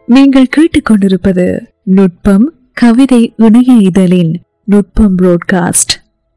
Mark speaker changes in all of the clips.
Speaker 1: நீங்கள் கேட்டுக்கொண்டிருப்பது நுட்பம் கவிதை இணைய இதழின் நுட்பம் புரோட்காஸ்ட்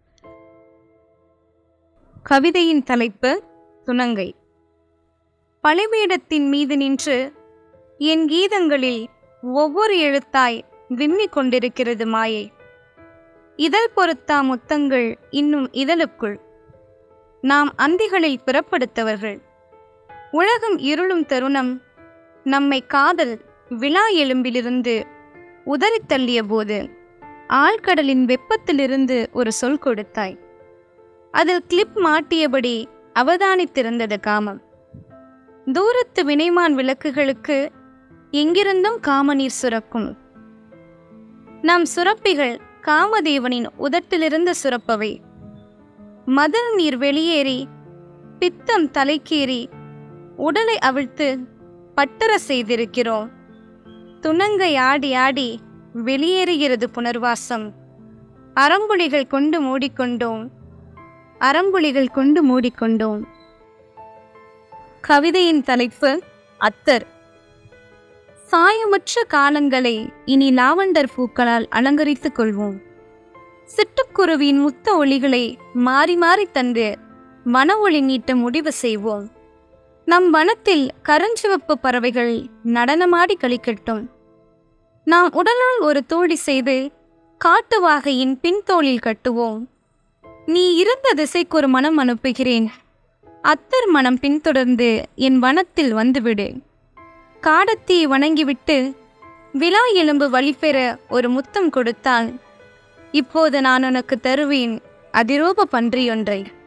Speaker 2: கவிதையின் தலைப்பு துணங்கை பழிபீடத்தின் மீது நின்று என் கீதங்களில் ஒவ்வொரு எழுத்தாய் விம்மிக் கொண்டிருக்கிறது மாயை இதழ் பொருத்தா முத்தங்கள் இன்னும் இதழுக்குள் நாம் அந்திகளில் பிறப்படுத்தவர்கள் உலகம் இருளும் தருணம் நம்மை காதல் விழா எலும்பிலிருந்து உதறித் தள்ளிய போது ஆழ்கடலின் வெப்பத்திலிருந்து ஒரு சொல் கொடுத்தாய் அதில் கிளிப் மாட்டியபடி அவதானித்திருந்தது காமம் தூரத்து வினைமான் விளக்குகளுக்கு எங்கிருந்தும் காமநீர் சுரக்கும் நம் சுரப்பிகள் காமதேவனின் உதட்டிலிருந்து சுரப்பவை மதல் நீர் வெளியேறி பித்தம் தலைக்கேறி உடலை அவிழ்த்து பட்டர செய்திருக்கிறோம் துணங்கை ஆடி ஆடி வெளியேறுகிறது புனர்வாசம் அறம்புலிகள் கொண்டு மூடிக்கொண்டோம் அறம்புலிகள் கொண்டு மூடிக்கொண்டோம் கவிதையின் தலைப்பு அத்தர் சாயமற்ற காலங்களை இனி லாவண்டர் பூக்களால் அலங்கரித்துக் கொள்வோம் சிட்டுக்குருவியின் முத்த ஒளிகளை மாறி மாறி தந்து வன ஒளி நீட்ட முடிவு செய்வோம் நம் வனத்தில் கருஞ்சிவப்பு பறவைகள் நடனமாடி கழிக்கட்டும் நாம் உடலுள் ஒரு தோழி செய்து காட்டு வாகையின் பின்தோளில் கட்டுவோம் நீ இருந்த திசைக்கு ஒரு மனம் அனுப்புகிறேன் அத்தர் மனம் பின்தொடர்ந்து என் வனத்தில் வந்துவிடு காடத்தி வணங்கிவிட்டு விழா எலும்பு வழிபெற ஒரு முத்தம் கொடுத்தால் இப்போது நான் உனக்கு தருவேன் அதிரூப பன்றியொன்றை